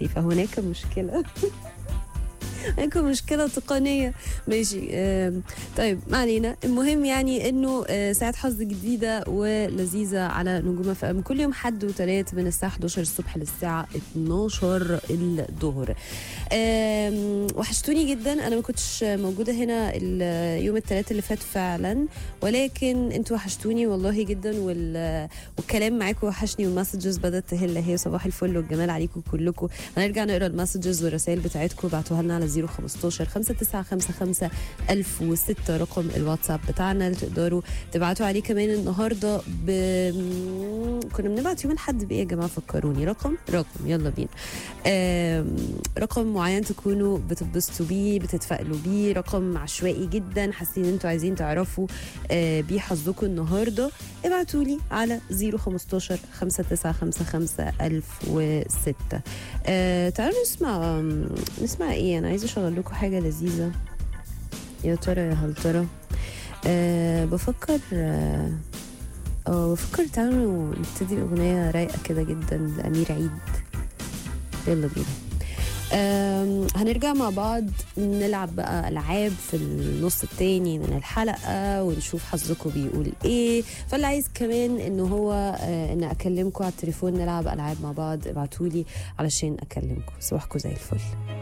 دلوقتي فهناك مشكله هناك مشكلة تقنية ماشي آم، طيب ما علينا المهم يعني انه آه، ساعة حظ جديدة ولذيذة على نجوم اف ام كل يوم حد وثلاث من الساعة 11 الصبح للساعة 12 الظهر آم، وحشتوني جدا انا ما كنتش موجودة هنا ال- يوم الثلاث اللي فات فعلا ولكن انتوا وحشتوني والله جدا وال... والكلام معاكم وحشني والمسجز بدات تهل هي صباح الفل والجمال عليكم كلكم هنرجع نقرا المسجز والرسائل بتاعتكم ابعتوها لنا على 015 5955 1006 رقم الواتساب بتاعنا اللي تقدروا تبعتوا عليه كمان النهارده ب... كنا بنبعت يوم الاحد بايه يا جماعه فكروني رقم رقم يلا بينا آم، رقم معين تكونوا بتتبسطوا بيه بتتفائلوا بيه رقم عشوائي جدا حاسين ان انتوا عايزين تعرفوا آه، بيه حظكم النهارده ابعتوا لي على 015 5955 1006 آه تعالوا نسمع آم، نسمع ايه انا عايزه اشغل لكم حاجه لذيذه يا ترى يا هل ترى آه بفكر اه آه، بفكر تعالوا نبتدي اغنيه رايقه كده جدا لامير عيد يلا بينا آم، هنرجع مع بعض نلعب بقى العاب في النص التاني من الحلقه ونشوف حظكم بيقول ايه فاللي عايز كمان ان هو آه، ان اكلمكم على التليفون نلعب العاب مع بعض ابعتولي علشان اكلمكم صباحكم زي الفل